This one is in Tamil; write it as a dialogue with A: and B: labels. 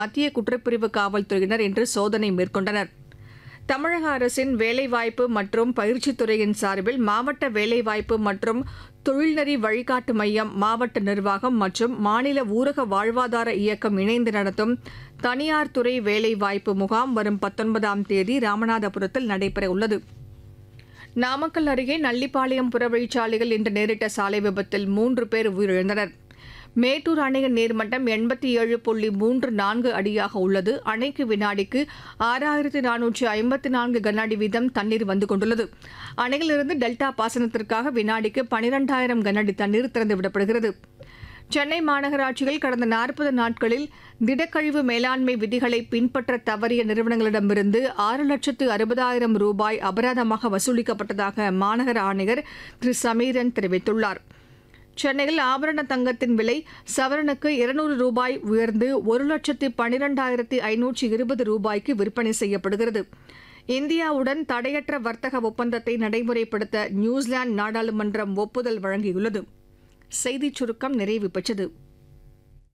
A: மத்திய குற்றப்பிரிவு காவல்துறையினர் இன்று சோதனை மேற்கொண்டனர் தமிழக அரசின் வேலைவாய்ப்பு மற்றும் பயிற்சித் துறையின் சார்பில் மாவட்ட வேலைவாய்ப்பு மற்றும் தொழில்நெறி வழிகாட்டு மையம் மாவட்ட நிர்வாகம் மற்றும் மாநில ஊரக வாழ்வாதார இயக்கம் இணைந்து நடத்தும் தனியார் துறை வேலைவாய்ப்பு முகாம் வரும் பத்தொன்பதாம் தேதி ராமநாதபுரத்தில் நடைபெறவுள்ளது நாமக்கல் அருகே நல்லிப்பாளையம் புறவழிச்சாலையில் இன்று நேரிட்ட சாலை விபத்தில் மூன்று பேர் உயிரிழந்தனர் மேட்டூர் அணையின் நீர்மட்டம் எண்பத்தி ஏழு புள்ளி மூன்று நான்கு அடியாக உள்ளது அணைக்கு வினாடிக்கு ஆறாயிரத்து நானூற்று ஐம்பத்தி நான்கு கன அடி வீதம் தண்ணீர் வந்து கொண்டுள்ளது அணையிலிருந்து டெல்டா பாசனத்திற்காக வினாடிக்கு பனிரெண்டாயிரம் கன அடி தண்ணீர் திறந்துவிடப்படுகிறது சென்னை மாநகராட்சியில் கடந்த நாற்பது நாட்களில் திடக்கழிவு மேலாண்மை விதிகளை பின்பற்ற தவறிய நிறுவனங்களிடமிருந்து ஆறு லட்சத்து அறுபதாயிரம் ரூபாய் அபராதமாக வசூலிக்கப்பட்டதாக மாநகர ஆணையர் திரு சமீரன் தெரிவித்துள்ளார் சென்னையில் ஆபரண தங்கத்தின் விலை சவரனுக்கு இருநூறு ரூபாய் உயர்ந்து ஒரு லட்சத்து பனிரெண்டாயிரத்தி ஐநூற்றி இருபது ரூபாய்க்கு விற்பனை செய்யப்படுகிறது இந்தியாவுடன் தடையற்ற வர்த்தக ஒப்பந்தத்தை நடைமுறைப்படுத்த நியூசிலாந்து நாடாளுமன்றம் ஒப்புதல் வழங்கியுள்ளது செய்திச் சுருக்கம் நிறைவு பெற்றது